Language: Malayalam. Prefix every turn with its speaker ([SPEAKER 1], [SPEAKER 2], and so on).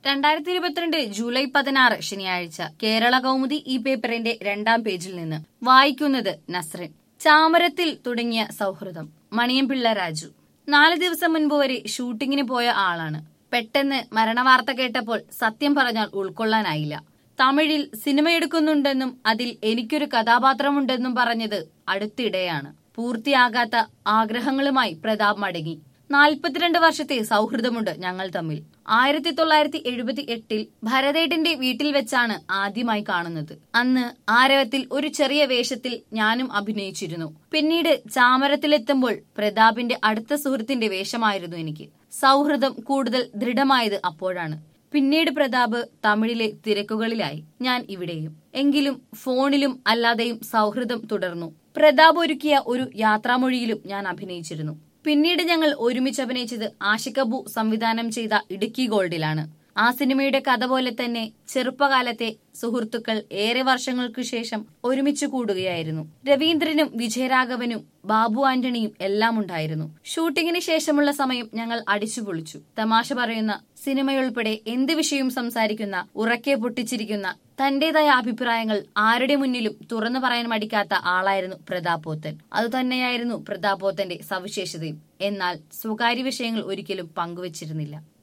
[SPEAKER 1] രണ്ടായിരത്തി ഇരുപത്തിരണ്ട് ജൂലൈ പതിനാറ് ശനിയാഴ്ച കേരള കൗമുദി ഈ പേപ്പറിന്റെ രണ്ടാം പേജിൽ നിന്ന് വായിക്കുന്നത് നസ്രിൻ ചാമരത്തിൽ തുടങ്ങിയ സൗഹൃദം മണിയംപിള്ള രാജു നാല് ദിവസം മുൻപ് വരെ ഷൂട്ടിങ്ങിന് പോയ ആളാണ് പെട്ടെന്ന് മരണവാർത്ത കേട്ടപ്പോൾ സത്യം പറഞ്ഞാൽ ഉൾക്കൊള്ളാനായില്ല തമിഴിൽ സിനിമയെടുക്കുന്നുണ്ടെന്നും അതിൽ എനിക്കൊരു കഥാപാത്രമുണ്ടെന്നും പറഞ്ഞത് അടുത്തിടെയാണ് പൂർത്തിയാകാത്ത ആഗ്രഹങ്ങളുമായി പ്രതാപ് മടങ്ങി നാൽപ്പത്തിരണ്ട് വർഷത്തെ സൗഹൃദമുണ്ട് ഞങ്ങൾ തമ്മിൽ ആയിരത്തി തൊള്ളായിരത്തി എഴുപത്തി എട്ടിൽ ഭരതേട്ടന്റെ വീട്ടിൽ വെച്ചാണ് ആദ്യമായി കാണുന്നത് അന്ന് ആരവത്തിൽ ഒരു ചെറിയ വേഷത്തിൽ ഞാനും അഭിനയിച്ചിരുന്നു പിന്നീട് ചാമരത്തിലെത്തുമ്പോൾ പ്രതാപിന്റെ അടുത്ത സുഹൃത്തിന്റെ വേഷമായിരുന്നു എനിക്ക് സൗഹൃദം കൂടുതൽ ദൃഢമായത് അപ്പോഴാണ് പിന്നീട് പ്രതാപ് തമിഴിലെ തിരക്കുകളിലായി ഞാൻ ഇവിടെയും എങ്കിലും ഫോണിലും അല്ലാതെയും സൗഹൃദം തുടർന്നു പ്രതാപ് ഒരുക്കിയ ഒരു യാത്രാമൊഴിയിലും ഞാൻ അഭിനയിച്ചിരുന്നു പിന്നീട് ഞങ്ങൾ ഒരുമിച്ച് അഭിനയിച്ചത് ആഷികബു സംവിധാനം ചെയ്ത ഇടുക്കി ഗോൾഡിലാണ് ആ സിനിമയുടെ കഥ പോലെ തന്നെ ചെറുപ്പകാലത്തെ സുഹൃത്തുക്കൾ ഏറെ വർഷങ്ങൾക്കു ശേഷം ഒരുമിച്ച് കൂടുകയായിരുന്നു രവീന്ദ്രനും വിജയരാഘവനും ബാബു ആന്റണിയും എല്ലാം ഉണ്ടായിരുന്നു ഷൂട്ടിങ്ങിന് ശേഷമുള്ള സമയം ഞങ്ങൾ അടിച്ചുപൊളിച്ചു തമാശ പറയുന്ന സിനിമയുൾപ്പെടെ എന്ത് വിഷയവും സംസാരിക്കുന്ന ഉറക്കെ പൊട്ടിച്ചിരിക്കുന്ന തന്റേതായ അഭിപ്രായങ്ങൾ ആരുടെ മുന്നിലും തുറന്നു പറയാൻ മടിക്കാത്ത ആളായിരുന്നു പ്രതാപോത്തൻ അതുതന്നെയായിരുന്നു പ്രതാപോത്തന്റെ സവിശേഷതയും എന്നാൽ സ്വകാര്യ വിഷയങ്ങൾ ഒരിക്കലും പങ്കുവച്ചിരുന്നില്ല